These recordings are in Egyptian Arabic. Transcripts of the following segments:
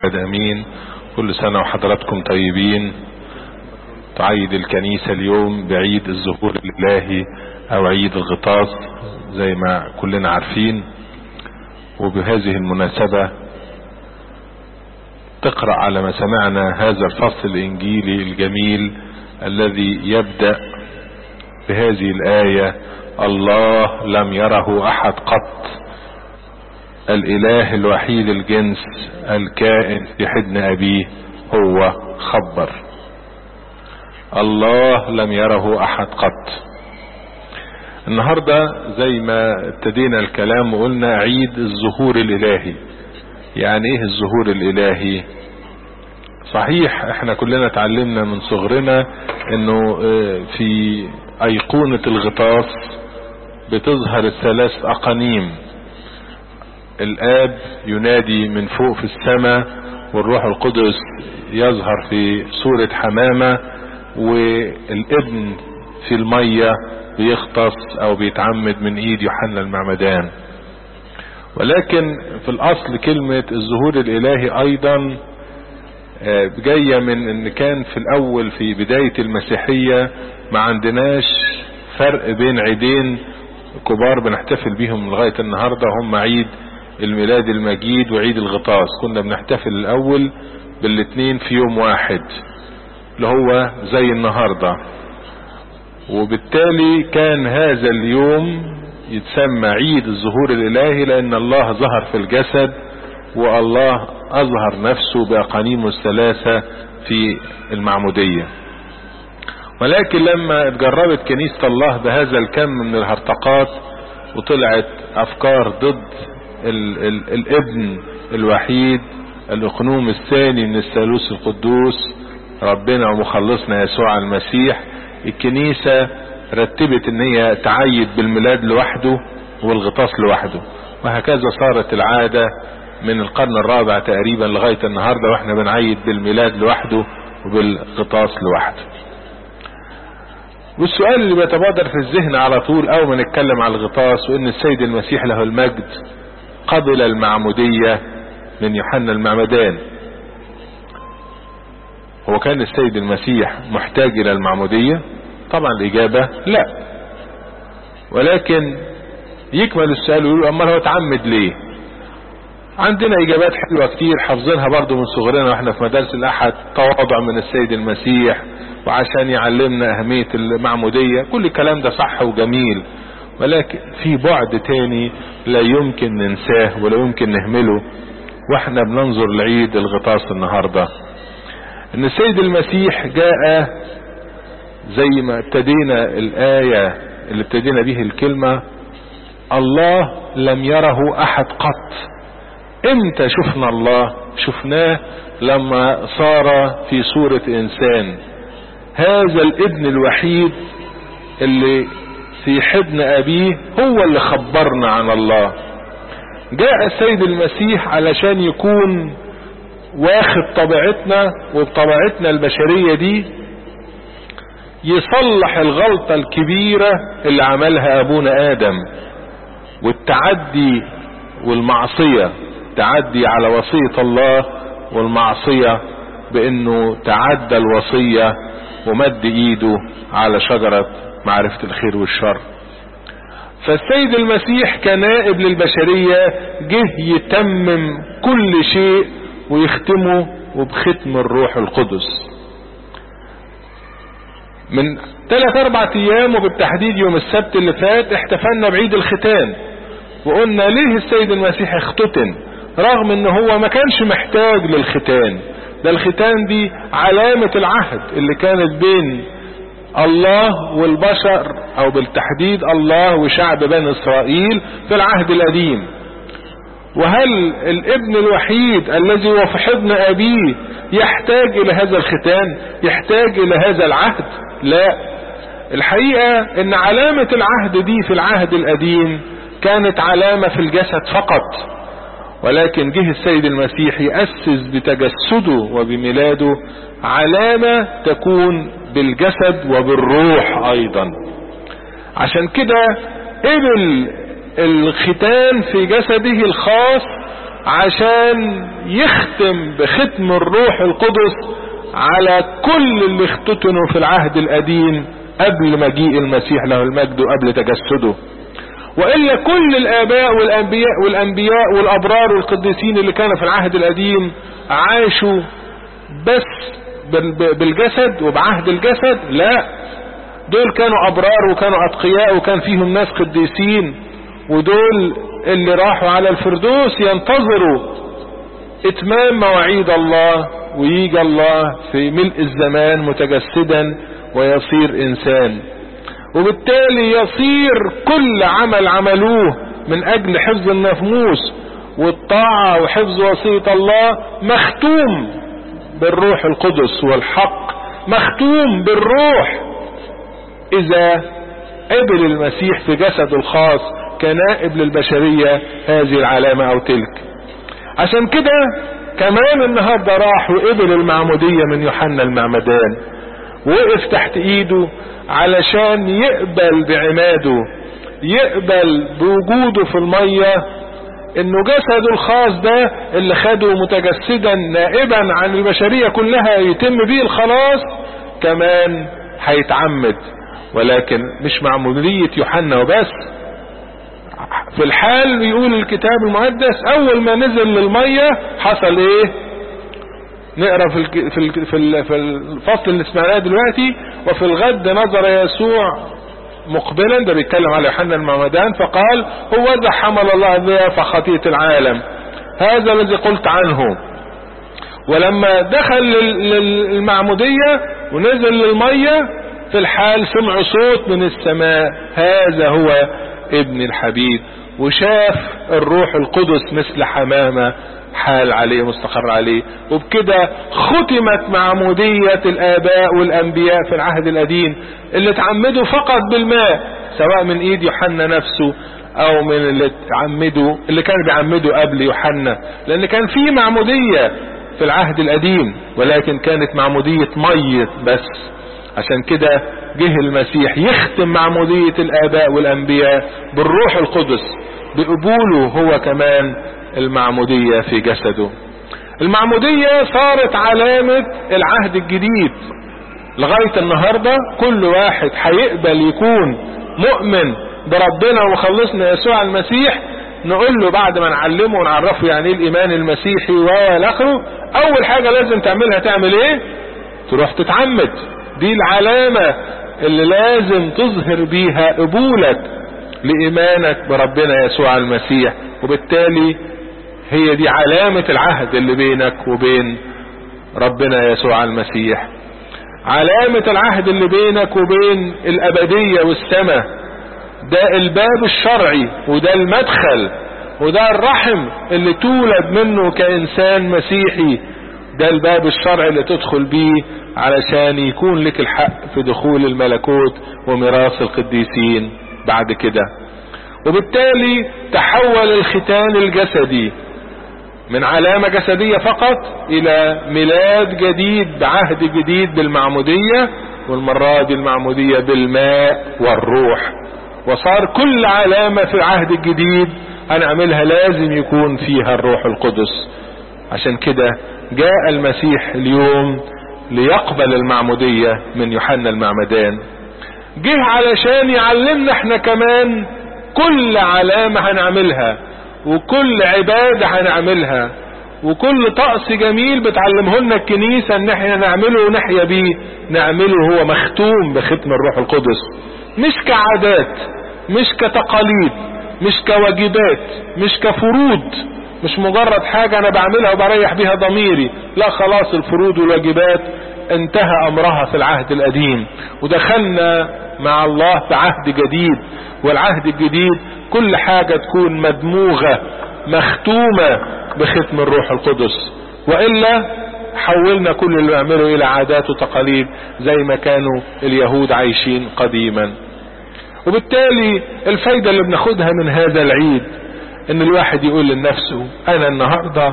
الواحد امين كل سنة وحضراتكم طيبين تعيد الكنيسة اليوم بعيد الظهور الالهي او عيد الغطاس زي ما كلنا عارفين وبهذه المناسبة تقرأ على ما سمعنا هذا الفصل الانجيلي الجميل الذي يبدأ بهذه الآية الله لم يره احد قط الاله الوحيد الجنس الكائن في حضن ابيه هو خبر الله لم يره احد قط النهاردة زي ما ابتدينا الكلام وقلنا عيد الظهور الالهي يعني ايه الظهور الالهي صحيح احنا كلنا اتعلمنا من صغرنا انه في ايقونة الغطاس بتظهر الثلاث اقانيم الاب ينادي من فوق في السماء والروح القدس يظهر في صورة حمامة والابن في المية بيغطس او بيتعمد من ايد يوحنا المعمدان ولكن في الاصل كلمة الظهور الالهي ايضا جاية من ان كان في الاول في بداية المسيحية ما عندناش فرق بين عيدين كبار بنحتفل بيهم لغاية النهاردة هم عيد الميلاد المجيد وعيد الغطاس كنا بنحتفل الاول بالاتنين في يوم واحد اللي هو زي النهاردة وبالتالي كان هذا اليوم يتسمى عيد الظهور الالهي لان الله ظهر في الجسد والله اظهر نفسه باقانيمه الثلاثة في المعمودية ولكن لما اتجربت كنيسة الله بهذا الكم من الهرطقات وطلعت افكار ضد ال ال الابن الوحيد الاقنوم الثاني من الثالوث القدوس ربنا ومخلصنا يسوع المسيح الكنيسة رتبت ان هي تعيد بالميلاد لوحده والغطاس لوحده وهكذا صارت العادة من القرن الرابع تقريبا لغاية النهاردة واحنا بنعيد بالميلاد لوحده وبالغطاس لوحده والسؤال اللي بيتبادر في الذهن على طول اول ما نتكلم على الغطاس وان السيد المسيح له المجد قبل المعمودية من يوحنا المعمدان هو كان السيد المسيح محتاج الى المعمودية طبعا الاجابة لا ولكن يكمل السؤال ويقول امال هو اتعمد ليه عندنا اجابات حلوة كتير حافظينها برضو من صغرنا واحنا في مدارس الاحد تواضع من السيد المسيح وعشان يعلمنا اهمية المعمودية كل الكلام ده صح وجميل ولكن في بعد تاني لا يمكن ننساه ولا يمكن نهمله واحنا بننظر لعيد الغطاس النهاردة ان السيد المسيح جاء زي ما ابتدينا الآية اللي ابتدينا به الكلمة الله لم يره احد قط امتى شفنا الله شفناه لما صار في صورة انسان هذا الابن الوحيد اللي في حضن ابيه هو اللي خبرنا عن الله جاء السيد المسيح علشان يكون واخد طبيعتنا وبطبيعتنا البشرية دي يصلح الغلطة الكبيرة اللي عملها ابونا ادم والتعدي والمعصية تعدي على وصية الله والمعصية بانه تعدى الوصية ومد ايده على شجرة معرفة الخير والشر فالسيد المسيح كنائب للبشرية جه يتمم كل شيء ويختمه وبختم الروح القدس من ثلاث اربع ايام وبالتحديد يوم السبت اللي فات احتفلنا بعيد الختان وقلنا ليه السيد المسيح اختتن رغم ان هو ما كانش محتاج للختان ده الختان دي علامة العهد اللي كانت بين الله والبشر او بالتحديد الله وشعب بني اسرائيل في العهد القديم وهل الابن الوحيد الذي هو في حضن ابيه يحتاج الى هذا الختان يحتاج الى هذا العهد لا الحقيقة ان علامة العهد دي في العهد القديم كانت علامة في الجسد فقط ولكن جه السيد المسيح يأسس بتجسده وبميلاده علامة تكون بالجسد وبالروح ايضا عشان كده قبل الختان في جسده الخاص عشان يختم بختم الروح القدس على كل اللي اختتنوا في العهد القديم قبل مجيء المسيح له المجد وقبل تجسده وإلا كل الآباء والأنبياء والأنبياء والأبرار والقديسين اللي كانوا في العهد القديم عاشوا بس بالجسد وبعهد الجسد لا دول كانوا أبرار وكانوا أتقياء وكان فيهم ناس قديسين ودول اللي راحوا على الفردوس ينتظروا اتمام مواعيد الله ويجي الله في ملء الزمان متجسدا ويصير انسان وبالتالي يصير كل عمل عملوه من اجل حفظ النفموس والطاعة وحفظ وصية الله مختوم بالروح القدس والحق مختوم بالروح اذا قبل المسيح في جسده الخاص كنائب للبشرية هذه العلامة او تلك عشان كده كمان النهاردة راح وقبل المعمودية من يوحنا المعمدان وقف تحت ايده علشان يقبل بعماده يقبل بوجوده في المية انه جسده الخاص ده اللي خده متجسدا نائبا عن البشرية كلها يتم به الخلاص كمان هيتعمد ولكن مش معمودية يوحنا وبس في الحال بيقول الكتاب المقدس اول ما نزل للمية حصل ايه نقرا في الك... في ال... في, ال... في الفصل اللي سمعناه دلوقتي وفي الغد نظر يسوع مقبلا ده بيتكلم على يوحنا المعمدان فقال هو ذا حمل الله ضياف خطية العالم هذا الذي قلت عنه ولما دخل للمعمودية ونزل للمية في الحال سمع صوت من السماء هذا هو ابن الحبيب وشاف الروح القدس مثل حمامة حال عليه مستقر عليه وبكده ختمت معمودية الآباء والأنبياء في العهد القديم اللي تعمدوا فقط بالماء سواء من ايد يوحنا نفسه او من اللي تعمدوا اللي كانوا بيعمدوا قبل يوحنا لان كان في معمودية في العهد القديم ولكن كانت معمودية مية بس عشان كده جه المسيح يختم معمودية الآباء والأنبياء بالروح القدس بقبوله هو كمان المعمودية في جسده المعمودية صارت علامة العهد الجديد لغاية النهاردة كل واحد هيقبل يكون مؤمن بربنا ومخلصنا يسوع المسيح نقول له بعد ما نعلمه ونعرفه يعني ايه الايمان المسيحي والاخره اول حاجة لازم تعملها تعمل ايه تروح تتعمد دي العلامة اللي لازم تظهر بيها قبولك لإيمانك بربنا يسوع المسيح وبالتالي هي دي علامة العهد اللي بينك وبين ربنا يسوع المسيح علامة العهد اللي بينك وبين الأبدية والسماء ده الباب الشرعي وده المدخل وده الرحم اللي تولد منه كإنسان مسيحي ده الباب الشرعي اللي تدخل بيه علشان يكون لك الحق في دخول الملكوت وميراث القديسين بعد كده وبالتالي تحول الختان الجسدي من علامة جسدية فقط الى ميلاد جديد بعهد جديد بالمعمودية والمرة دي المعمودية بالماء والروح وصار كل علامة في العهد الجديد هنعملها لازم يكون فيها الروح القدس عشان كده جاء المسيح اليوم ليقبل المعمودية من يوحنا المعمدان جه علشان يعلمنا احنا كمان كل علامة هنعملها وكل عبادة هنعملها وكل طقس جميل بتعلمه لنا الكنيسة ان احنا نعمله ونحيا بيه نعمله هو مختوم بختم الروح القدس مش كعادات مش كتقاليد مش كواجبات مش كفروض مش مجرد حاجة انا بعملها وبريح بيها ضميري لا خلاص الفروض والواجبات انتهى امرها في العهد القديم ودخلنا مع الله في عهد جديد والعهد الجديد كل حاجة تكون مدموغة مختومة بختم الروح القدس وإلا حولنا كل اللي نعمله إلى عادات وتقاليد زي ما كانوا اليهود عايشين قديما وبالتالي الفايدة اللي بناخدها من هذا العيد ان الواحد يقول لنفسه انا النهاردة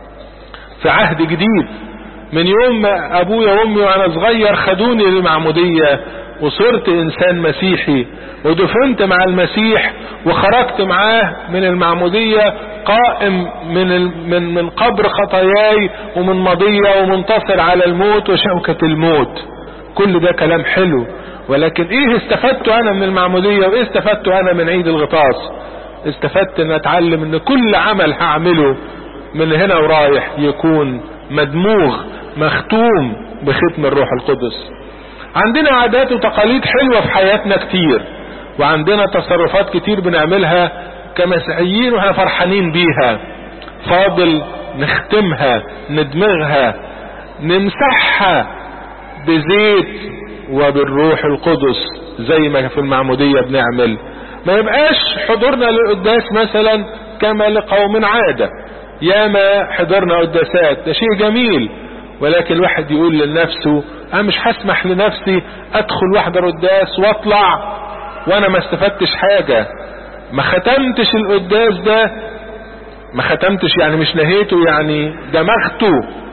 في عهد جديد من يوم ما ابويا وامي وانا صغير خدوني للمعمودية وصرت انسان مسيحي ودفنت مع المسيح وخرجت معاه من المعمودية قائم من من من قبر خطاياي ومن مضية ومنتصر على الموت وشوكة الموت كل ده كلام حلو ولكن ايه استفدت انا من المعمودية وايه استفدت انا من عيد الغطاس استفدت ان اتعلم ان كل عمل هعمله من هنا ورايح يكون مدموغ مختوم بختم الروح القدس عندنا عادات وتقاليد حلوة في حياتنا كتير وعندنا تصرفات كتير بنعملها كمسيحيين واحنا فرحانين بيها فاضل نختمها ندمغها نمسحها بزيت وبالروح القدس زي ما في المعمودية بنعمل ما يبقاش حضورنا للقداس مثلا كما لقوم عادة ياما حضرنا قداسات ده شيء جميل ولكن الواحد يقول لنفسه انا مش هسمح لنفسي ادخل واحدة قداس واطلع وانا ما استفدتش حاجة ما ختمتش القداس ده ما ختمتش يعني مش نهيته يعني دمغته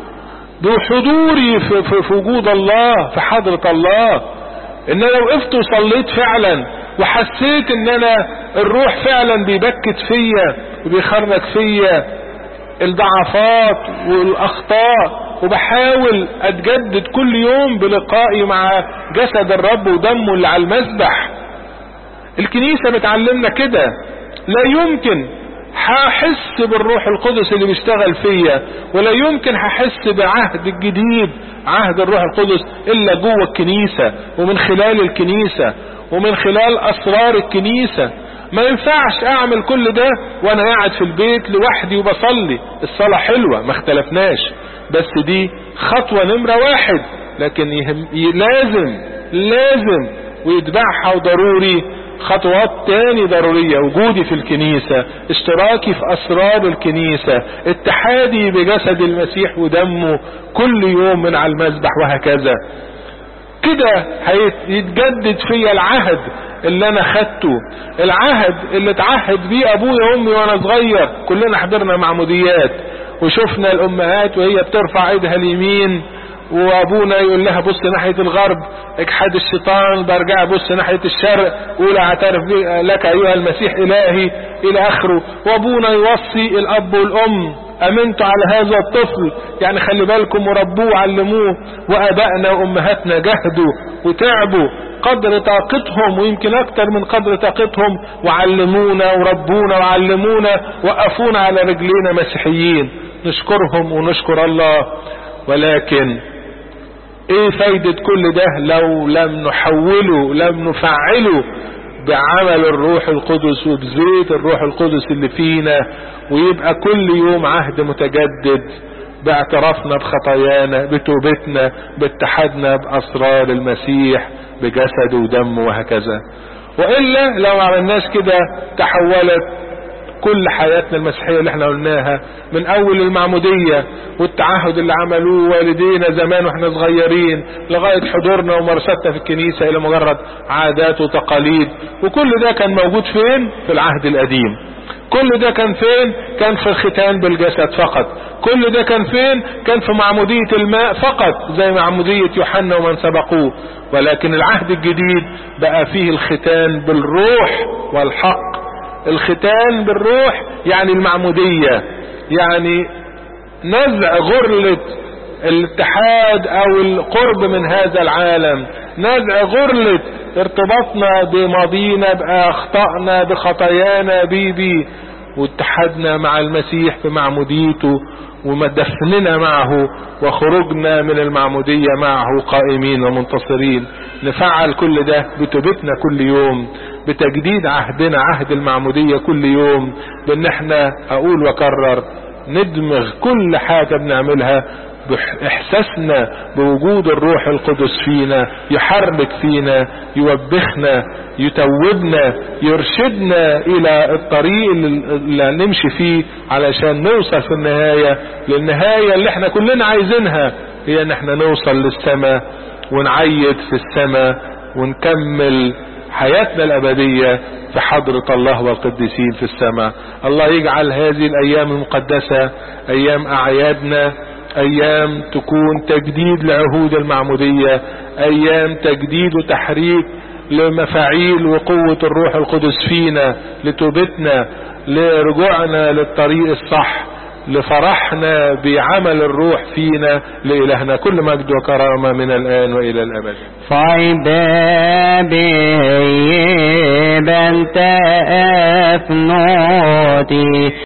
بحضوري في, في, في وجود الله في حضرة الله ان انا وقفت وصليت فعلا وحسيت ان انا الروح فعلا بيبكت فيا وبيخرج فيا الضعفات والاخطاء وبحاول اتجدد كل يوم بلقائي مع جسد الرب ودمه اللي على المسبح الكنيسة بتعلمنا كده لا يمكن هحس بالروح القدس اللي بيشتغل فيا ولا يمكن هحس بعهد الجديد عهد الروح القدس الا جوه الكنيسة ومن خلال الكنيسة ومن خلال اسرار الكنيسة ما ينفعش اعمل كل ده وانا قاعد في البيت لوحدي وبصلي الصلاة حلوة ما اختلفناش بس دي خطوة نمرة واحد لكن يهم لازم لازم ويتبعها وضروري خطوات تاني ضرورية وجودي في الكنيسة اشتراكي في اسرار الكنيسة اتحادي بجسد المسيح ودمه كل يوم من على المذبح وهكذا كده هيتجدد فيا العهد اللي انا خدته العهد اللي اتعهد بيه ابويا وامي وانا صغير كلنا حضرنا معموديات وشفنا الامهات وهي بترفع ايدها اليمين وابونا يقول لها بص ناحية الغرب اجحد الشيطان برجع بص ناحية الشرق قول اعترف لك ايها المسيح الهي الى اخره وابونا يوصي الاب والام امنتوا على هذا الطفل يعني خلي بالكم وربوه وعلموه وابائنا وامهاتنا جهدوا وتعبوا قدر طاقتهم ويمكن اكتر من قدر طاقتهم وعلمونا وربونا وعلمونا وقفونا على رجلينا مسيحيين نشكرهم ونشكر الله ولكن ايه فايدة كل ده لو لم نحوله لم نفعله بعمل الروح القدس وبزيت الروح القدس اللي فينا ويبقى كل يوم عهد متجدد باعترافنا بخطايانا بتوبتنا باتحادنا باسرار المسيح بجسده ودمه وهكذا والا لو ما عملناش كده تحولت كل حياتنا المسيحية اللي احنا قلناها من اول المعمودية والتعهد اللي عملوه والدينا زمان واحنا صغيرين لغاية حضورنا ومرستنا في الكنيسة الى مجرد عادات وتقاليد وكل ده كان موجود فين في العهد القديم كل ده كان فين كان في الختان بالجسد فقط كل ده كان فين كان في معمودية الماء فقط زي معمودية يوحنا ومن سبقوه ولكن العهد الجديد بقى فيه الختان بالروح والحق الختان بالروح يعني المعمودية يعني نزع غرلة الاتحاد او القرب من هذا العالم نزع غرلة ارتباطنا بماضينا باخطائنا بخطايانا بي بي واتحدنا مع المسيح في معموديته ومدفننا معه وخروجنا من المعمودية معه قائمين ومنتصرين نفعل كل ده بتوبتنا كل يوم بتجديد عهدنا عهد المعمودية كل يوم بان احنا اقول واكرر ندمغ كل حاجة بنعملها باحساسنا بوجود الروح القدس فينا يحرك فينا يوبخنا يتوبنا يرشدنا الى الطريق اللي نمشي فيه علشان نوصل في النهاية للنهاية اللي احنا كلنا عايزينها هي ان احنا نوصل للسماء ونعيد في السماء ونكمل حياتنا الأبدية في حضرة الله والقديسين في السماء الله يجعل هذه الأيام المقدسة أيام أعيادنا أيام تكون تجديد لعهود المعمودية أيام تجديد وتحريك لمفاعيل وقوة الروح القدس فينا لتوبتنا لرجوعنا للطريق الصح لفرحنا بعمل الروح فينا لإلهنا كل مجد وكرامة من الآن وإلى الأبد فايبابي بنت أفنوتي